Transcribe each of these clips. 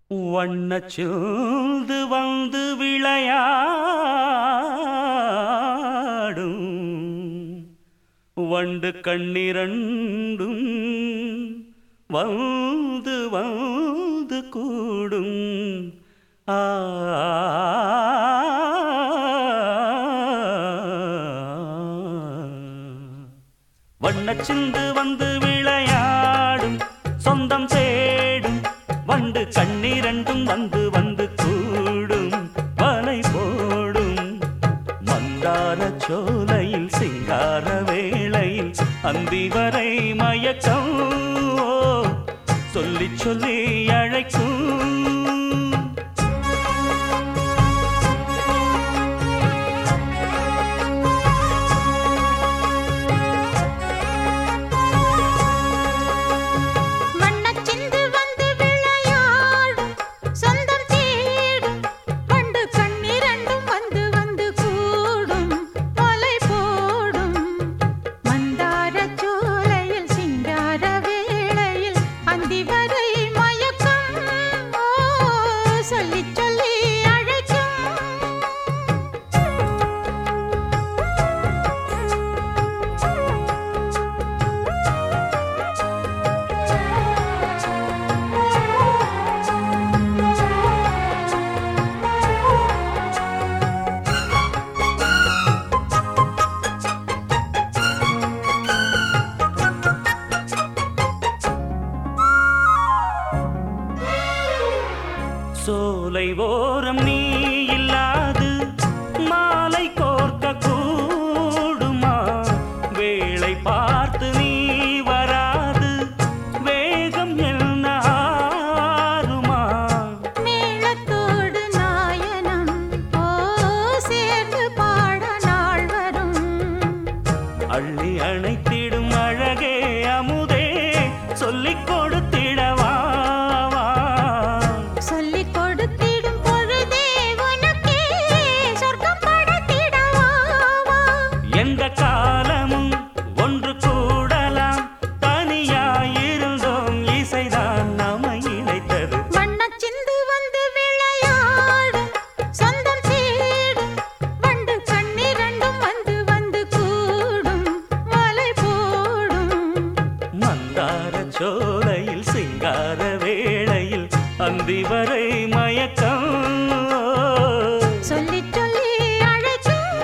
வண்ணச்சூழ்ந்து வந்து விளையாடும் வண்டு கண்ணிரண்டும் வந்து வந்து கூடும் ஆ வண்ணச்சிந்து வந்து விளையாடும் சொந்தம் தேடும் வண்டு கண்ணீரண்டும் வந்து வந்து கூடும் வலை போடும் மந்தார சோலையில் சிங்கார வேளையில் அந்தி வரை மயக்கம் ஓ, சொல்லி சொல்லி அழைக்கும் வண்ணச்சிந்து வந்து விளையாடும் சொந்தம் தேடும் வண்டு கண்ணிரண்டும் வந்து வந்து கூடும் மலை போடும் மந்தார சோலையில் சிங்கார வேளையில் அந்தி வரை மயக்கம் ஓ, சொல்லி சொல்லி அழைக்கும் சோலை ஓரம் நீ இல்லாது மாலை கோர்க்க கூடுமா வேளை பார்த்து நீ வராது வேகம் என்ன ஆறுமா மேளத்தோடு நாயனம் ஓ சேர்ந்து பாட நாள் வரும் அள்ளி அணைத்திடும் அழகே அமுதே சொல்லிக் கொடுத்திடவா சொல்லிக் கொடுத்திடும் பொழுதே உனக்கே சொர்க்கம் படைத்திடவா எந்த காலமும் ஒன்று கூடலாம் தனியாயிருந்தோம் இசைதான் நம்மை இணைத்தது வண்ணச்சிந்து வந்து விளையாடும் சொந்தம் தேடும் வண்டு கண்ணிரண்டும் வந்து வந்து கூடும் மலை போடும் மந்தார சோலையில் சிங்கார வேளையில் அந்தி வரை மயக்கம் சொல்லி சொல்லி அழைக்கும்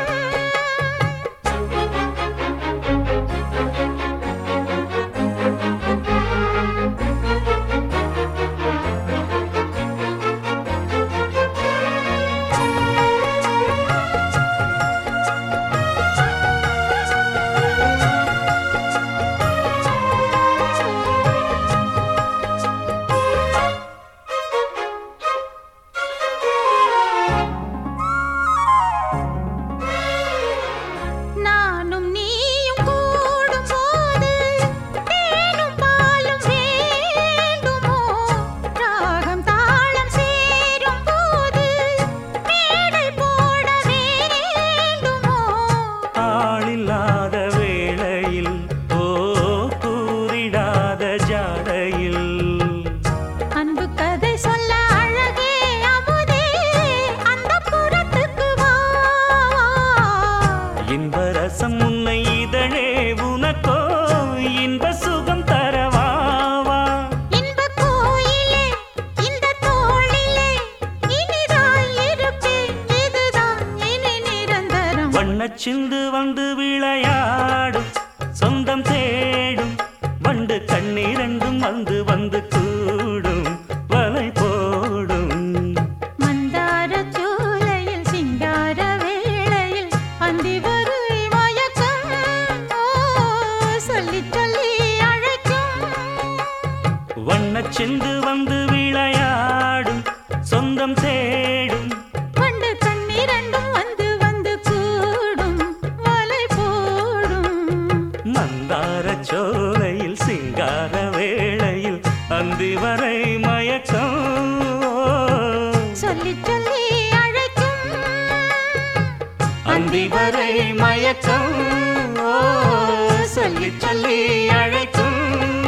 நானும் நீயும் கூடும்போது தேனும் பாலும் வேண்டுமோ ராகம் தாளம் சேரும் போது மேடை போட வேண்டுமோ ஆளில்லாத வேளையில் ஓ கூறிடாத ஜாடையில் அன்பு கதை சொல்ல அழகே அமுதே அந்த புறத்துக்கு வா இன்ப ரசம் உன்னை இதழே உனக்கோ இன்ப சுகம் தரவாவா இன்ப கோயிலே இந்த தோளிலே இனிதாய் இருப்பேன் இதுதான் இனி நிரந்தரம் வண்ணச்சிந்து வந்து விளையாடும் சொந்தம் தேடும் வண்டு கண்ணீரண்டும் வந்து வந்து கூடும் வலை போடும் மந்தார சோலையில் சிங்கார வேளையில் அந்தி வரை மயக்கம் ஓ, சொல்லி சொல்லி அழைக்கும் வண்ணச்சிந்து வந்து விளையாடும் சொந்தம் தேடும் வண்டு கண்ணிரண்டும் வந்து வந்து கூடும் மலை போடும் மந்தார சோலையில் சிங்கார வேளையில் அந்தி வரை மயக்கம் சொல்லி சொல்லி அழைக்கும் அந்தி வரை மயக்கம் ஓ, சொல்லி சொல்லி அழைக்கும்